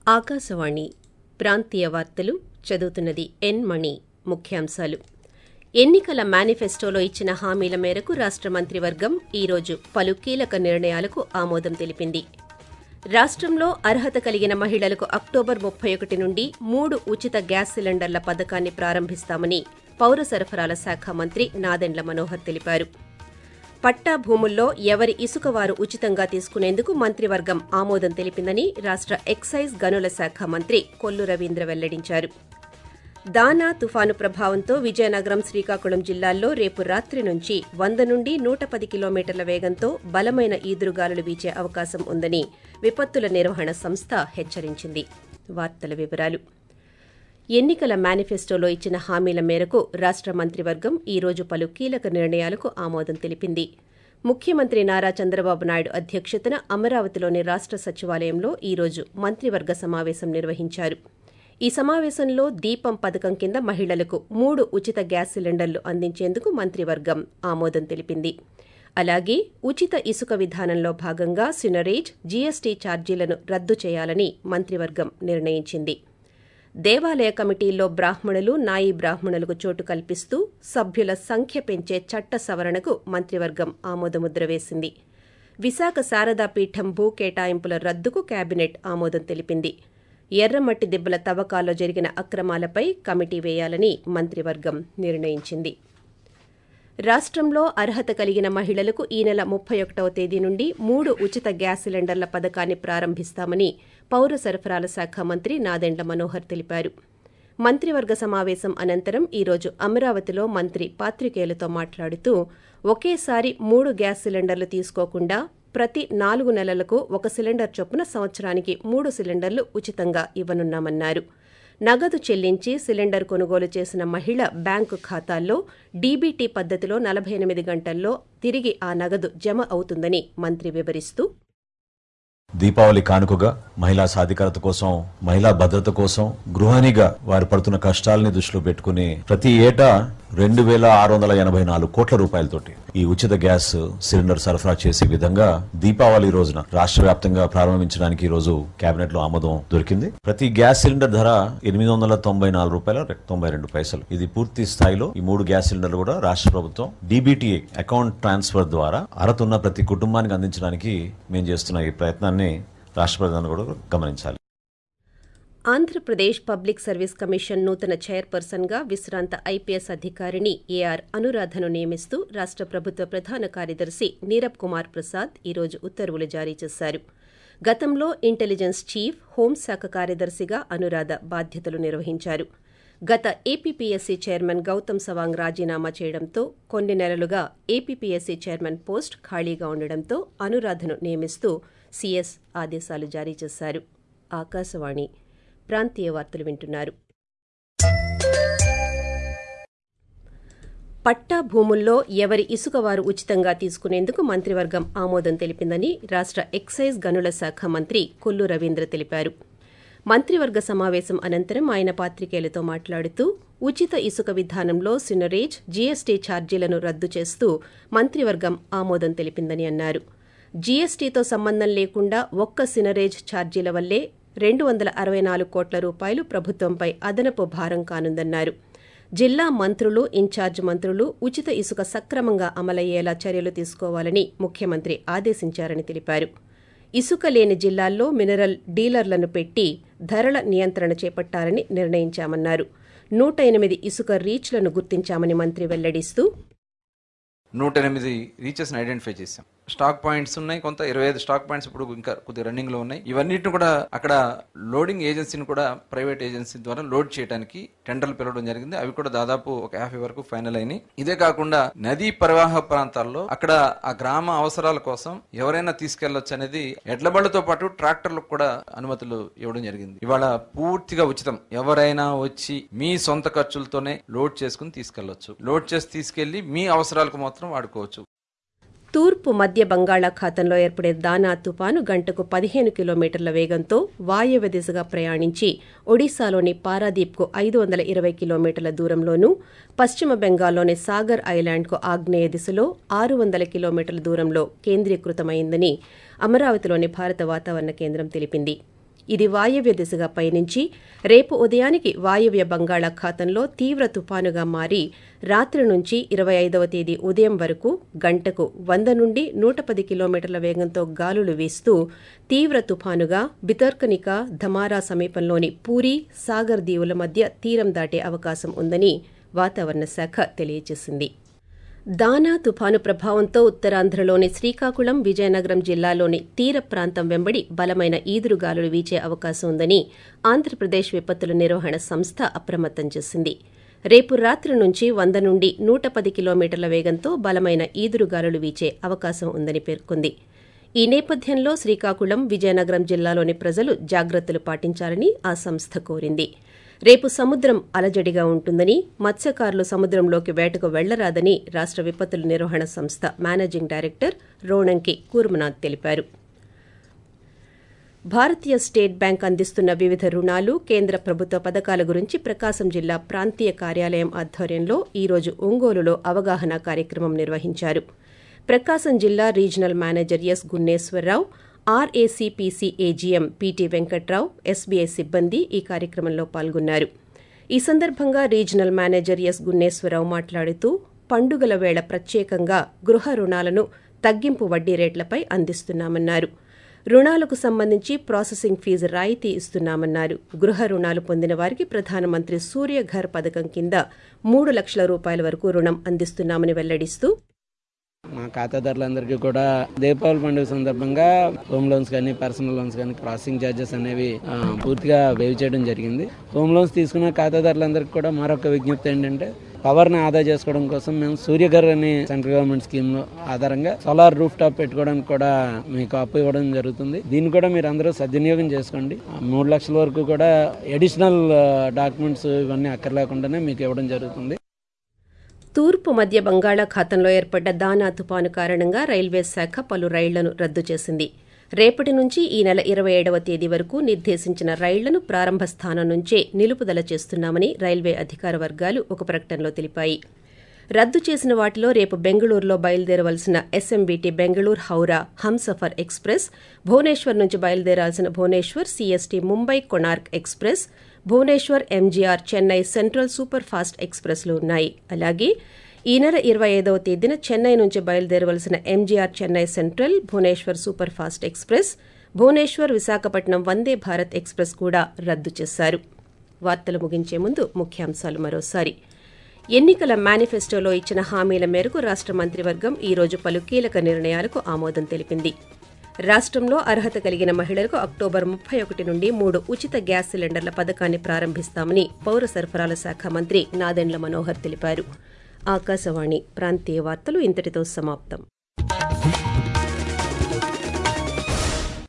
ఆకాశవాణి ప్రాంతీయ వార్తలు చదువుతున్నది ఎన్ మణి ముఖ్యాంశాలు ఎన్నికల మేనిఫెస్టోలో ఇచ్చిన హామీల మేరకు రాష్ట మంత్రివర్గం ఈ రోజు పలు కీలక నిర్ణయాలకు ఆమోదం తెలిపింది రాష్టంలో అర్హత కలిగిన మహిళలకు అక్టోబర్ ముప్పై ఒకటి నుండి మూడు ఉచిత గ్యాస్ సిలిండర్ల పథకాన్ని ప్రారంభిస్తామని పౌర సరఫరాల శాఖ మంత్రి నాదెండ్ల మనోహర్ తెలిపారు పట్టా భూముల్లో ఎవరి ఇసుక వారు ఉచితంగా తీసుకునేందుకు మంత్రివర్గం ఆమోదం తెలిపిందని రాష్ట ఎక్సైజ్ గనుల శాఖ మంత్రి కొల్లు రవీంద్ర వెల్లడించారు దానా తుఫాను ప్రభావంతో విజయనగరం శ్రీకాకుళం జిల్లాల్లో రేపు రాత్రి నుంచి వంద నుండి నూట పది కిలోమీటర్ల వేగంతో బలమైన ఈదురుగాలులు వీచే అవకాశం ఉందని విపత్తుల నిర్వహణ సంస్థ హెచ్చరించింది వార్తల వివరాలు ఎన్నికల మేనిఫెస్టోలో ఇచ్చిన హామీల మేరకు రాష్ట మంత్రివర్గం ఈ రోజు పలు కీలక నిర్ణయాలకు ఆమోదం తెలిపింది ముఖ్యమంత్రి నారా చంద్రబాబు నాయుడు అధ్యక్షతన అమరావతిలోని రాష్ట సచివాలయంలో ఈ రోజు మంత్రివర్గ సమావేశం నిర్వహించారు ఈ సమావేశంలో దీపం పథకం కింద మహిళలకు మూడు ఉచిత గ్యాస్ సిలిండర్లు అందించేందుకు మంత్రివర్గం ఆమోదం తెలిపింది అలాగే ఉచిత ఇసుక విధానంలో భాగంగా సినరేజ్ జీఎస్టీ ఛార్జీలను రద్దు చేయాలని మంత్రివర్గం నిర్ణయించింది దేవాలయ కమిటీల్లో బ్రాహ్మణులు నాయి బ్రాహ్మణులకు చోటు కల్పిస్తూ సభ్యుల సంఖ్య పెంచే చట్ట సవరణకు మంత్రివర్గం ఆమోదముద్ర వేసింది విశాఖ శారదా పీఠం భూ కేటాయింపుల రద్దుకు కేబినెట్ ఆమోదం తెలిపింది ఎర్రమట్టి దిబ్బల తవ్వకాల్లో జరిగిన అక్రమాలపై కమిటీ వేయాలని మంత్రివర్గం నిర్ణయించింది రాష్టంలో అర్హత కలిగిన మహిళలకు ఈ నెల ముప్పై ఒకటవ తేదీ నుండి మూడు ఉచిత గ్యాస్ సిలిండర్ల పథకాన్ని ప్రారంభిస్తామని పౌర సరఫరాల శాఖ మంత్రి నాదెండ్ల మనోహర్ తెలిపారు మంత్రివర్గ సమావేశం అనంతరం ఈ రోజు అమరావతిలో మంత్రి పాత్రికేయులతో మాట్లాడుతూ ఒకేసారి మూడు గ్యాస్ సిలిండర్లు తీసుకోకుండా ప్రతి నాలుగు నెలలకు ఒక సిలిండర్ చొప్పున సంవత్సరానికి మూడు సిలిండర్లు ఉచితంగా ఇవ్వనున్నామన్నారు నగదు చెల్లించి సిలిండర్ కొనుగోలు చేసిన మహిళ బ్యాంకు ఖాతాల్లో డీబీటీ పద్దతిలో నలభై ఎనిమిది గంటల్లో తిరిగి ఆ నగదు జమ అవుతుందని మంత్రి వివరిస్తూ దీపావళి కానుకగా మహిళా సాధికారత కోసం మహిళా భద్రత కోసం గృహిణిగా వారు పడుతున్న కష్టాలని దృష్టిలో పెట్టుకుని ప్రతి ఏటా రెండు వేల ఆరు వందల ఎనభై నాలుగు కోట్ల రూపాయలతోటి ఈ ఉచిత గ్యాస్ సిలిండర్ సరఫరా చేసే విధంగా దీపావళి రోజున రాష్ట్ర వ్యాప్తంగా ప్రారంభించడానికి ఈ రోజు కేబినెట్ లో ఆమోదం దొరికింది ప్రతి గ్యాస్ సిలిండర్ ధర ఎనిమిది వందల తొంభై నాలుగు రూపాయల తొంభై రెండు పైసలు ఇది పూర్తి స్థాయిలో ఈ మూడు గ్యాస్ సిలిండర్లు కూడా రాష్ట్ర ప్రభుత్వం డీబీటీ అకౌంట్ ట్రాన్స్ఫర్ ద్వారా అర్హత ఉన్న ప్రతి కుటుంబానికి అందించడానికి మేము చేస్తున్న ఈ ప్రయత్నాన్ని రాష్ట్ర ప్రధాని కూడా గమనించాలి ఆంధ్రప్రదేశ్ పబ్లిక్ సర్వీస్ కమిషన్ నూతన చైర్పర్సన్గా విశ్రాంత ఐపీఎస్ అధికారిని ఏఆర్ అనురాధను నియమిస్తూ రాష్ట ప్రభుత్వ ప్రధాన కార్యదర్శి నీరబ్ కుమార్ ప్రసాద్ ఈ రోజు ఉత్తర్వులు జారీ చేశారు గతంలో ఇంటెలిజెన్స్ చీఫ్ హోంశాఖ కార్యదర్శిగా అనురాధ బాధ్యతలు నిర్వహించారు గత ఏపీపీఎస్సీ చైర్మన్ గౌతమ్ సవాంగ్ రాజీనామా చేయడంతో కొన్ని నెలలుగా ఏపీపీఎస్సీ చైర్మన్ పోస్ట్ ఖాళీగా ఉండడంతో అనురాధను నియమిస్తూ సీఎస్ ఆదేశాలు జారీ చేశారు ఆకాశవాణి ప్రాంతీయ వార్తలు వింటున్నారు పట్టా భూముల్లో ఎవరి ఇసుక వారు ఉచితంగా తీసుకునేందుకు మంత్రివర్గం ఆమోదం తెలిపిందని రాష్ట ఎక్సైజ్ గనుల శాఖ మంత్రి కొల్లు రవీంద్ర తెలిపారు మంత్రివర్గ సమావేశం అనంతరం ఆయన పాత్రికేయులతో మాట్లాడుతూ ఉచిత ఇసుక విధానంలో సినరేజ్ జీఎస్టీ ఛార్జీలను రద్దు చేస్తూ మంత్రివర్గం ఆమోదం తెలిపిందని అన్నారు జీఎస్టీతో సంబంధం లేకుండా ఒక్క సినరేజ్ ఛార్జీల వల్లే రెండు వందల అరవై నాలుగు కోట్ల రూపాయలు ప్రభుత్వంపై అదనపు భారం కానుందన్నారు జిల్లా మంత్రులు ఇన్ఛార్జ్ మంత్రులు ఉచిత ఇసుక సక్రమంగా అమలయ్యేలా చర్యలు తీసుకోవాలని ముఖ్యమంత్రి ఆదేశించారని తెలిపారు ఇసుక లేని జిల్లాల్లో మినరల్ డీలర్లను పెట్టి ధరల నియంత్రణ చేపట్టాలని నిర్ణయించామన్నారు నూట ఎనిమిది ఇసుక రీచ్లను గుర్తించామని మంత్రి వెల్లడిస్తూ నూట ఎనిమిది రీచెస్ని ఐడెంటిఫై చేసాం స్టాక్ పాయింట్స్ ఉన్నాయి కొంత ఇరవై ఐదు స్టాక్ పాయింట్స్ ఇప్పుడు ఇంకా కొద్దిగా రన్నింగ్ లో ఉన్నాయి ఇవన్నిటిని కూడా అక్కడ లోడింగ్ ఏజెన్సీని కూడా ప్రైవేట్ ఏజెన్సీ ద్వారా లోడ్ చేయడానికి టెండర్లు పిలవడం జరిగింది అవి కూడా దాదాపు ఒక యాభై వరకు ఫైనల్ అయినాయి ఇదే కాకుండా నదీ ప్రవాహ ప్రాంతాల్లో అక్కడ ఆ గ్రామ అవసరాల కోసం ఎవరైనా తీసుకెళ్లొచ్చు అనేది ఎడ్లబళ్లతో పాటు ట్రాక్టర్లకు కూడా అనుమతులు ఇవ్వడం జరిగింది ఇవాళ పూర్తిగా ఉచితం ఎవరైనా వచ్చి మీ సొంత ఖర్చులతోనే లోడ్ చేసుకుని తీసుకెళ్లొచ్చు లోడ్ చేసి తీసుకెళ్లి మీ అవసరాలకు మాత్రం వాడుకోవచ్చు తూర్పు మధ్య బంగాళాఖాతంలో ఏర్పడే దానా తుపాను గంటకు పదిహేను కిలోమీటర్ల వేగంతో వాయవ్య దిశగా ప్రయాణించి ఒడిశాలోని పారాదీప్కు ఐదు వందల ఇరవై కిలోమీటర్ల దూరంలోనూ పశ్చిమ బెంగాల్లోని సాగర్ ఐలాండ్కు ఆగ్నేయ దిశలో ఆరు వందల కిలోమీటర్ల దూరంలో కేంద్రీకృతమైందని అమరావతిలోని భారత వాతావరణ కేంద్రం తెలిపింది ఇది వాయవ్య దిశగా పయనించి రేపు ఉదయానికి వాయవ్య బంగాళాఖాతంలో తీవ్ర తుపానుగా మారి రాత్రి నుంచి ఇరవై ఐదవ తేదీ ఉదయం వరకు గంటకు వంద నుండి నూట పది కిలోమీటర్ల వేగంతో గాలులు వీస్తూ తీవ్ర తుపానుగా బితర్కనిక ధమారా సమీపంలోని పూరి సాగర్ దీవుల మధ్య తీరం దాటే అవకాశం ఉందని వాతావరణ శాఖ తెలియజేసింది దానా తుఫాను ప్రభావంతో ఉత్తరాంధ్రలోని శ్రీకాకుళం విజయనగరం జిల్లాలోని తీర ప్రాంతం వెంబడి బలమైన ఈదురుగాలులు వీచే అవకాశం ఉందని ఆంధ్రప్రదేశ్ విపత్తుల నిర్వహణ సంస్థ అప్రమత్తం చేసింది రేపు రాత్రి నుంచి వంద నుండి నూట పది కిలోమీటర్ల వేగంతో బలమైన ఈదురుగాలులు వీచే అవకాశం ఉందని పేర్కొంది ఈ నేపథ్యంలో శ్రీకాకుళం విజయనగరం జిల్లాలోని ప్రజలు జాగ్రత్తలు పాటించాలని ఆ సంస్థ కోరింది రేపు సముద్రం అలజడిగా ఉంటుందని మత్స్యకారులు సముద్రంలోకి వేటకు వెళ్లరాదని రాష్ట విపత్తుల నిర్వహణ సంస్థ మేనేజింగ్ డైరెక్టర్ రోణంకి కూర్మనాథ్ తెలిపారు భారతీయ స్టేట్ బ్యాంక్ అందిస్తున్న వివిధ రుణాలు కేంద్ర ప్రభుత్వ పథకాల గురించి ప్రకాశం జిల్లా ప్రాంతీయ కార్యాలయం ఆధ్వర్యంలో ఈరోజు ఒంగోలులో అవగాహన కార్యక్రమం నిర్వహించారు ప్రకాశం జిల్లా regional manager S Gunneswararao RACPC AGM PT Venkatrao SBI సిబ్బంది ఈ కార్యక్రమంలో పాల్గొన్నారు ఈ సందర్భంగా రీజనల్ మేనేజర్ ఎస్ గున్నేశ్వరరావు మాట్లాడుతూ పండుగల వేళ ప్రత్యేకంగా గృహ రుణాలను తగ్గింపు వడ్డీ రేట్లపై అందిస్తున్నామన్నారు రుణాలకు సంబంధించి ప్రాసెసింగ్ ఫీజు రాయితీ ఇస్తున్నామన్నారు గృహ రుణాలు పొందిన వారికి ప్రధానమంత్రి సూర్యఘర్ పథకం కింద మూడు లక్షల రూపాయల వరకు రుణం అందిస్తున్నామని వెల్లడిస్తూ మా ఖాతాదారులందరికీ కూడా దీపావళి పండుగ సందర్భంగా హోమ్ లోన్స్ కానీ పర్సనల్ లోన్స్ కానీ ప్రాసెసింగ్ ఛార్జెస్ అనేవి ఆ, పూర్తిగా వేవ్ చేయడం జరిగింది హోమ్ లోన్స్ తీసుకున్న ఖాతాదారులందరికీ కూడా మరొక విజ్ఞప్తి ఏంటంటే పవర్ ని ఆదా చేసుకోవడం కోసం మేము సూర్యగర్ అనే సెంట్రల్ గవర్నమెంట్ స్కీమ్ లో ఆధారంగా సోలార్ రూఫ్ టాప్ పెట్టుకోవడానికి కూడా మీకు అప్పు ఇవ్వడం జరుగుతుంది దీన్ని కూడా మీరు అందరూ సద్వినియోగం చేసుకోండి ఆ, మూడు లక్షల వరకు కూడా అడిషనల్ డాక్యుమెంట్స్ ఇవన్నీ అక్కర్లేకుండానే మీకు ఇవ్వడం జరుగుతుంది తూర్పు మధ్య బంగాళాఖాతంలో ఏర్పడ్డ దానా తుపాను కారణంగా రైల్వే శాఖ పలు రైళ్లను రద్దు చేసింది రేపటి నుంచి ఈ నెల ఇరవై ఏడవ తేదీ వరకు నిర్దేశించిన రైళ్లను ప్రారంభ స్థానం నుంచే నిలుపుదల చేస్తున్నామని రైల్వే అధికార వర్గాలు ఒక ప్రకటనలో తెలిపాయి రద్దు చేసిన వాటిలో రేపు బెంగళూరులో బయలుదేరవలసిన ఎస్ఎంబీటీ బెంగళూరు హౌరా హంసఫర్ ఎక్స్ప్రెస్ భువనేశ్వర్ నుంచి బయలుదేరాల్సిన Bhubaneswar CST Mumbai Konark express Bhubaneswar MGR Chennai central superfast ఎక్స్ప్రెస్లు ఉన్నాయి అలాగే ఈ నెల ఇరవై ఐదవ తేదీన చెన్నై నుంచి బయలుదేరవలసిన MGR Chennai central Bhubaneswar superfast express Bhubaneswar Visakhapatnam Vande Bharat express కూడా రద్దు చేశారు వార్తలు ముగించే ముందు ముఖ్యాంశాలు మరోసారి ఎన్నికల మేనిఫెస్టోలో ఇచ్చిన హామీల మేరకు రాష్ట మంత్రివర్గం ఈ రోజు పలు కీలక నిర్ణయాలకు ఆమోదం తెలిపింది రాష్ట్రంలో అర్హత కలిగిన మహిళలకు అక్టోబర్ ముప్పై ఒకటి నుండి మూడు ఉచిత గ్యాస్ సిలిండర్ల పథకాన్ని ప్రారంభిస్తామని పౌర సరఫరాల శాఖ మంత్రి నాదెండ్ల మనోహర్ తెలిపారు ఆకాశవాణి ప్రాంతీయ వార్తలు ఇంతటితో సమాప్తం